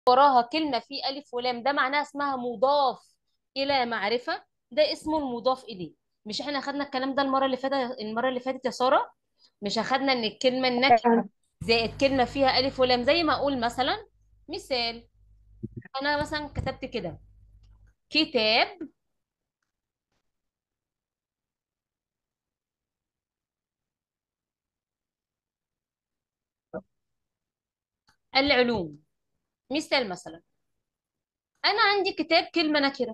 وراها كلمة فيه ألف ولام ده معناها اسمها مضاف إلى معرفة ده اسمه المضاف إليه مش احنا أخدنا الكلام ده المرة اللي فاتت المرة اللي فاتت يا سارة مش أخدنا إن الكلمة النكرة زائد كلمة فيها ألف ولام زي ما أقول مثلا مثال أنا مثلا كتبت كده كتاب العلوم مثال مثلا أنا عندي كتاب كلمة نكرة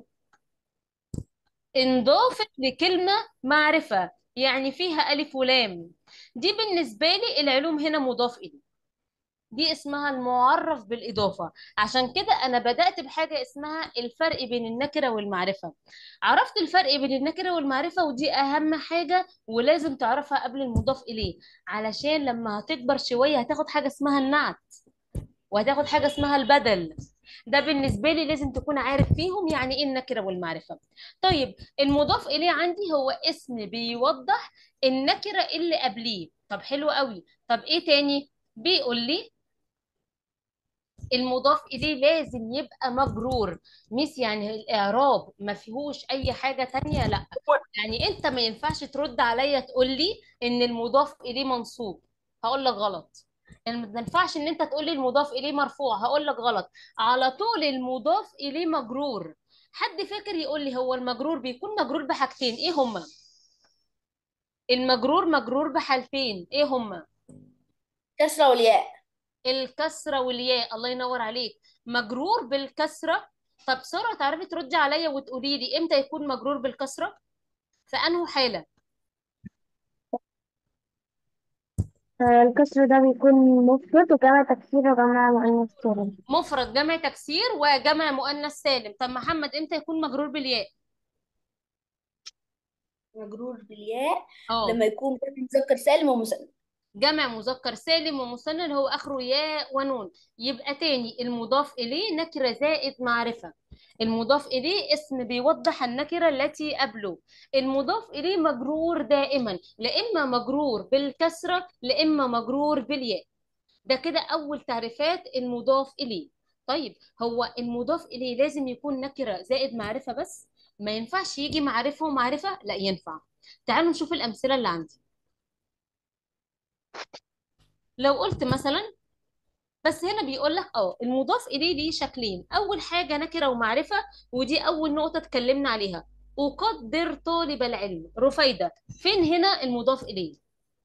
انضافت لكلمة معرفة يعني فيها ألف ولام دي بالنسبة لي العلوم هنا مضاف إليه دي اسمها المعرف بالإضافة عشان كده أنا بدأت بحاجة اسمها الفرق بين النكرة والمعرفة عرفت الفرق بين النكرة والمعرفة ودي أهم حاجة ولازم تعرفها قبل المضاف إليه علشان لما هتكبر شوية هتاخد حاجة اسمها النعت وهتاخد حاجة اسمها البدل ده بالنسبة لي لازم تكون عارف فيهم يعني ايه النكرة والمعرفة طيب المضاف إليه عندي هو اسم بيوضح النكرة اللي قبليه طب حلو قوي طب ايه تاني بيقول لي المضاف إليه لازم يبقى مجرور مش يعني الإعراب ما فيهوش أي حاجة تانية لا يعني أنت ما ينفعش ترد عليا تقول لي إن المضاف إليه منصوب هقول لك غلط يعني ما ينفعش إن أنت تقول لي المضاف إليه مرفوع هقول لك غلط على طول المضاف إليه مجرور حد فاكر يقول لي هو المجرور بيكون مجرور بحاجتين إيه هما المجرور مجرور بحالتين إيه هما كسرة والياء الكسرة والياء الله ينور عليك مجرور بالكسرة طب سارة تعرفي تردي عليا وتقولي لي امتى يكون مجرور بالكسرة في انه حالة الكسر ده بيكون مفرد وجمع تكسير وجمع مؤنث سالم مفرد جمع تكسير وجمع مؤنث سالم طب محمد امتى يكون مجرور بالياء مجرور بالياء اه لما يكون جمع مذكر سالم ومثنى جمع مذكر سالم ومثنى اللي هو اخره ياء ونون يبقى تاني المضاف اليه نكره زائد معرفه المضاف اليه اسم بيوضح النكره التي قبله المضاف اليه مجرور دائما لا اما مجرور بالكسره لا اما مجرور بالياء ده كده اول تعريفات المضاف اليه طيب هو المضاف اليه لازم يكون نكره زائد معرفه بس ما ينفعش يجي معرفه ومعرفه لا ينفع تعالوا نشوف الامثله اللي عندي لو قلت مثلا بس هنا بيقول لك اه المضاف اليه ليه شكلين اول حاجه نكره ومعرفه ودي اول نقطه اتكلمنا عليها اقدر طالب العلم رفيده فين هنا المضاف اليه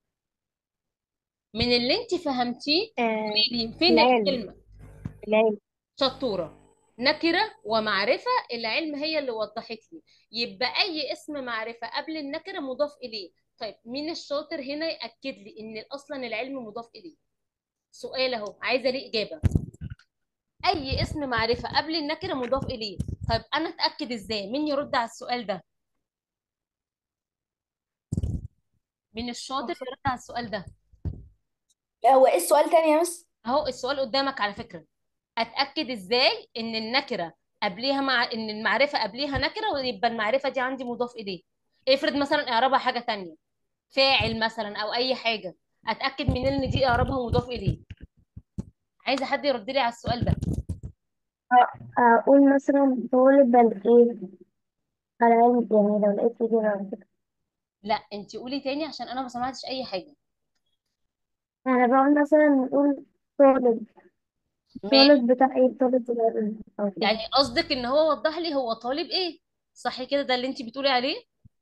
من اللي انت فهمتيه آه قولي لي فين العلم الكلمه العلم شطوره نكره ومعرفه العلم هي اللي وضحت لي يبقى اي اسم معرفه قبل النكره مضاف اليه طيب مين الشاطر هنا ياكد لي ان اصلا العلم مضاف اليه سؤال اهو عايزه ليه اجابه اي اسم معرفه قبل النكره مضاف اليه طيب انا اتاكد ازاي مين يرد على السؤال ده مين الشاطر يرد على السؤال ده هو ايه السؤال تاني يا مس اهو السؤال قدامك على فكره اتاكد ازاي ان النكره قبليها مع ان المعرفه قبليها نكره ويبقى المعرفه دي عندي مضاف اليه افرض مثلا اعرابها حاجه تانية فاعل مثلا او اي حاجه اتاكد منين ان دي اعرابها مضاف اليه عايزه حد يرد لي على السؤال ده أقول مثلا طالب الإيه العلم يعني لو لقيت إجابة على فكرة لا انت قولي تاني عشان انا ما سمعتش اي حاجه أنا بقول مثلا نقول طالب ما طالب بتاع إيه طالب العلم أو كده يعني قصدك ان هو وضح لي هو طالب ايه صح كده ده اللي انت بتقولي عليه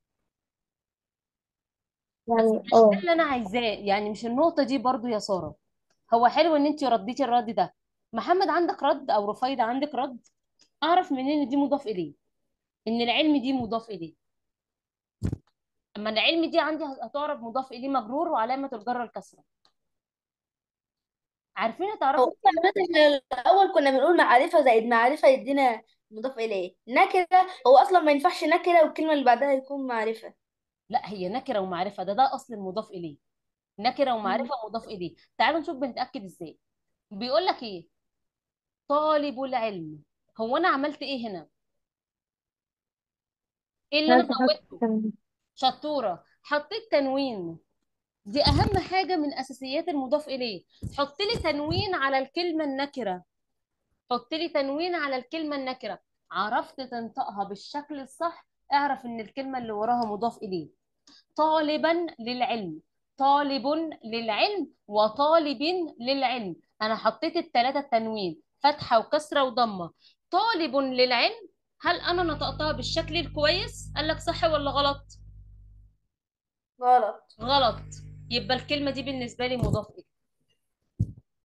بس يعني مش ده اه اللي انا عايزاه يعني مش النقطه دي برضو يا ساره هو حلو ان انت رديتي الرد ده محمد عندك رد او رفيدة عندك رد اعرف منين ان دي مضاف اليه ان العلم دي مضاف اليه اما العلم دي عندي هتعرف مضاف اليه مجرور وعلامه الجر الكسره عارفين هو تعرفوا اصلا يا مس احنا الاول كنا بنقول معرفة زائد معرفة يدينا مضاف اليه نكرة هو اصلا ما ينفعش نكرة والكلمة اللي بعدها يكون معرفة لا هي نكره ومعرفه ده ده اصل المضاف اليه نكره مم. ومعرفه مضاف اليه تعالوا نشوف بنتاكد ازاي بيقول لك ايه طالب العلم هو انا عملت ايه هنا ايه اللي انا لازم أحط زودته تنوين. شطوره حطيت تنوين دي اهم حاجه من اساسيات المضاف اليه حط لي تنوين على الكلمه النكره حط لي تنوين على الكلمة النكرة عرفت تنطقها بالشكل الصح اعرف ان الكلمة اللي وراها مضاف اليه طالبا للعلم طالب للعلم وطالب للعلم انا حطيت الثلاثة التنوين فتحة وكسرة وضمة طالب للعلم هل انا نطقتها بالشكل الكويس قال لك صح ولا غلط غلط غلط يبقى الكلمة دي بالنسبة لي مضاف إليه